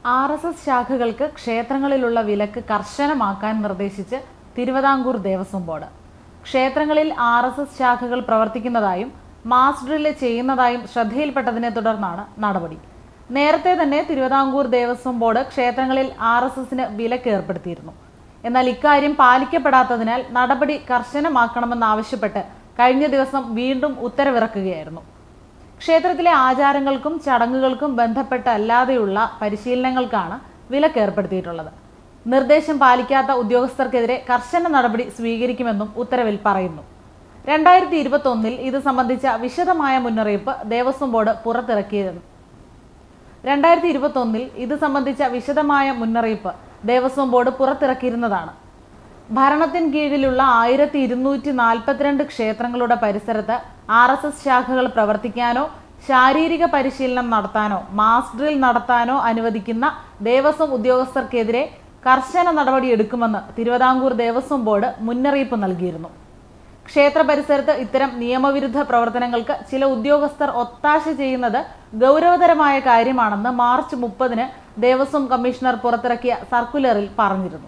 R S S ശാഖകൾക്ക് ക്ഷേത്രങ്ങളിലുള്ള വിലക്ക് കർശനമാക്കാൻ നിർദ്ദേശിച്ച് തിരുവിതാംകൂർ ദേവസ്വം ബോർഡ് ക്ഷേത്രങ്ങളിൽ ആർ എസ് എസ് ശാഖകൾ പ്രവർത്തിക്കുന്നതായും മാസ് ഡ്രില്ല് ചെയ്യുന്നതായും ശ്രദ്ധയിൽപ്പെട്ടതിനെ തുടർന്നാണ് നടപടി നേരത്തെ തന്നെ തിരുവിതാംകൂർ ദേവസ്വം ബോർഡ് ക്ഷേത്രങ്ങളിൽ ആർ എസ് എസിന് വിലക്ക് ഏർപ്പെടുത്തിയിരുന്നു എന്നാൽ ഇക്കാര്യം പാലിക്കപ്പെടാത്തതിനാൽ നടപടി കർശനമാക്കണമെന്നാവശ്യപ്പെട്ട് കഴിഞ്ഞ ദിവസം വീണ്ടും ഉത്തരവിറക്കുകയായിരുന്നു ക്ഷേത്രത്തിലെ ആചാരങ്ങൾക്കും ചടങ്ങുകൾക്കും ബന്ധപ്പെട്ടല്ലാതെയുള്ള പരിശീലനങ്ങൾക്കാണ് വിലക്ക് ഏർപ്പെടുത്തിയിട്ടുള്ളത് നിർദ്ദേശം പാലിക്കാത്ത ഉദ്യോഗസ്ഥർക്കെതിരെ കർശന നടപടി സ്വീകരിക്കുമെന്നും ഉത്തരവിൽ പറയുന്നു രണ്ടായിരത്തി ഇരുപത്തി ഒന്നിൽ ഇത് സംബന്ധിച്ച വിശദമായ മുന്നറിയിപ്പ് ദേവസ്വം ബോർഡ് പുറത്തിറക്കിയിരുന്നു രണ്ടായിരത്തി ഇരുപത്തി ഒന്നിൽ ഇത് സംബന്ധിച്ച വിശദമായ മുന്നറിയിപ്പ് ദേവസ്വം ബോർഡ് പുറത്തിറക്കിയിരുന്നതാണ് ഭരണത്തിൻ കീഴിലുള്ള ആയിരത്തി ഇരുന്നൂറ്റി നാൽപ്പത്തിരണ്ട് ക്ഷേത്രങ്ങളുടെ പരിസരത്ത് ആർ എസ് എസ് ശാഖകൾ പ്രവർത്തിക്കാനോ ശാരീരിക പരിശീലനം നടത്താനോ മാസ് ഡ്രിൽ നടത്താനോ അനുവദിക്കുന്ന ദേവസ്വം ഉദ്യോഗസ്ഥർക്കെതിരെ കർശന നടപടിയെടുക്കുമെന്ന് തിരുവിതാംകൂർ ദേവസ്വം ബോർഡ് മുന്നറിയിപ്പ് നൽകിയിരുന്നു ക്ഷേത്ര പരിസരത്ത് ഇത്തരം നിയമവിരുദ്ധ പ്രവർത്തനങ്ങൾക്ക് ചില ഉദ്യോഗസ്ഥർ ഒത്താശ ചെയ്യുന്നത് ഗൗരവതരമായ കാര്യമാണെന്ന് മാർച്ച് മുപ്പതിന് ദേവസ്വം കമ്മീഷണർ പുറത്തിറക്കിയ സർക്കുലറിൽ പറഞ്ഞിരുന്നു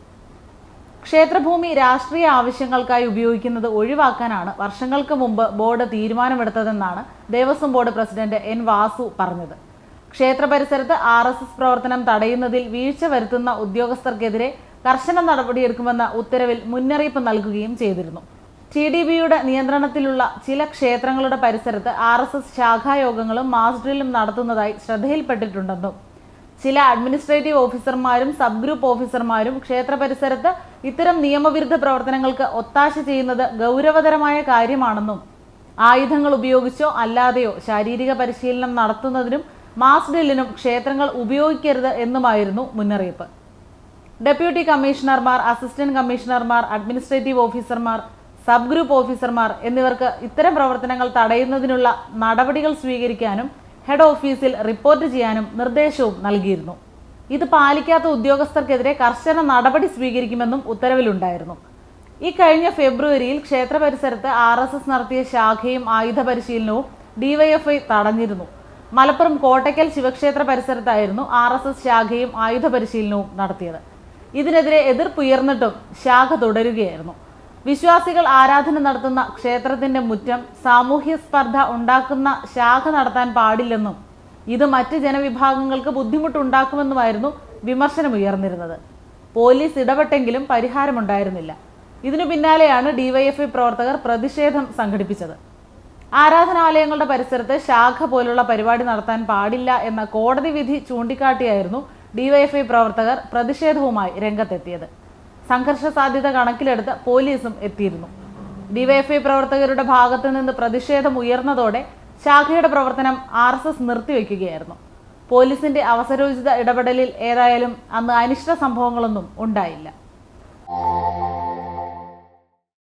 ക്ഷേത്രഭൂമി രാഷ്ട്രീയ ആവശ്യങ്ങൾക്കായി ഉപയോഗിക്കുന്നത് ഒഴിവാക്കാനാണ് വർഷങ്ങൾക്ക് മുമ്പ് ബോർഡ് തീരുമാനമെടുത്തതെന്നാണ് Devaswom board president N Vasu പറഞ്ഞത് ക്ഷേത്ര പരിസരത്ത് ആർ എസ് എസ് പ്രവർത്തനം തടയുന്നതിൽ വീഴ്ച വരുത്തുന്ന ഉദ്യോഗസ്ഥർക്കെതിരെ കർശന നടപടിയെടുക്കുമെന്ന ഉത്തരവിൽ മുന്നറിയിപ്പ് നൽകുകയും ചെയ്തിരുന്നു ടി ഡി ബിയുടെ നിയന്ത്രണത്തിലുള്ള ചില ക്ഷേത്രങ്ങളുടെ പരിസരത്ത് ആർ എസ് എസ് ശാഖായോഗങ്ങളും മാസ് ഡ്രില്ലും നടത്തുന്നതായി ശ്രദ്ധയിൽപ്പെട്ടിട്ടുണ്ടെന്നും ചില അഡ്മിനിസ്ട്രേറ്റീവ് ഓഫീസർമാരും സബ് ഗ്രൂപ്പ് ഓഫീസർമാരും ക്ഷേത്ര പരിസരത്ത് ഇത്തരം നിയമവിരുദ്ധ പ്രവർത്തനങ്ങൾക്ക് ഒത്താശ ചെയ്യുന്നത് ഗൗരവതരമായ കാര്യമാണെന്നും ആയുധങ്ങൾ ഉപയോഗിച്ചോ അല്ലാതെയോ ശാരീരിക പരിശീലനം നടത്തുന്നതിനും മാസ് ഡ്രില്ലിനും ക്ഷേത്രങ്ങൾ ഉപയോഗിക്കരുത് എന്നുമായിരുന്നു മുന്നറിയിപ്പ് ഡെപ്യൂട്ടി കമ്മീഷണർമാർ അസിസ്റ്റന്റ് കമ്മീഷണർമാർ അഡ്മിനിസ്ട്രേറ്റീവ് ഓഫീസർമാർ സബ് ഗ്രൂപ്പ് ഓഫീസർമാർ എന്നിവർക്ക് ഇത്തരം പ്രവർത്തനങ്ങൾ തടയുന്നതിനുള്ള നടപടികൾ സ്വീകരിക്കാനും ഹെഡ് ഓഫീസിൽ റിപ്പോർട്ട് ചെയ്യാനും നിർദ്ദേശവും നൽകിയിരുന്നു ഇത് പാലിക്കാത്ത ഉദ്യോഗസ്ഥർക്കെതിരെ കർശന നടപടി സ്വീകരിക്കുമെന്നും ഉത്തരവിലുണ്ടായിരുന്നു ഈ കഴിഞ്ഞ ഫെബ്രുവരിയിൽ ക്ഷേത്ര പരിസരത്ത് ആർ എസ് എസ് നടത്തിയ ശാഖയും ആയുധ പരിശീലനവും ഡിവൈഎഫ്ഐ തടഞ്ഞിരുന്നു മലപ്പുറം കോട്ടയ്ക്കൽ ശിവക്ഷേത്ര പരിസരത്തായിരുന്നു ആർ എസ് എസ് ശാഖയും ആയുധ പരിശീലനവും നടത്തിയത് ഇതിനെതിരെ എതിർപ്പുയർന്നിട്ടും ശാഖ തുടരുകയായിരുന്നു വിശ്വാസികൾ ആരാധന നടത്തുന്ന ക്ഷേത്രത്തിന്റെ മുറ്റം സാമൂഹ്യ സ്പർദ്ധ ഉണ്ടാക്കുന്ന ശാഖ നടത്താൻ പാടില്ലെന്നും ഇത് മറ്റ് ജനവിഭാഗങ്ങൾക്ക് ബുദ്ധിമുട്ടുണ്ടാക്കുമെന്നുമായിരുന്നു വിമർശനമുയർന്നിരുന്നത് പോലീസ് ഇടപെട്ടെങ്കിലും പരിഹാരമുണ്ടായിരുന്നില്ല ഇതിനു പിന്നാലെയാണ് ഡിവൈഎഫ്ഐ പ്രവർത്തകർ പ്രതിഷേധം സംഘടിപ്പിച്ചത് ആരാധനാലയങ്ങളുടെ പരിസരത്ത് ശാഖ പോലുള്ള പരിപാടി നടത്താൻ പാടില്ല എന്ന കോടതി വിധി ചൂണ്ടിക്കാട്ടിയായിരുന്നു ഡിവൈഎഫ്ഐ പ്രവർത്തകർ പ്രതിഷേധവുമായി രംഗത്തെത്തിയത് സംഘർഷ സാധ്യത കണക്കിലെടുത്ത് പോലീസും എത്തിയിരുന്നു ഡിവൈഎഫ്ഐ പ്രവർത്തകരുടെ ഭാഗത്തു നിന്ന് പ്രതിഷേധം ഉയർന്നതോടെ ശാഖയുടെ പ്രവർത്തനം ആർ എസ് എസ് നിർത്തിവെക്കുകയായിരുന്നു പോലീസിന്റെ അവസരോചിത ഇടപെടലിൽ ഏതായാലും അന്ന് അനിഷ്ട സംഭവങ്ങളൊന്നും ഉണ്ടായില്ല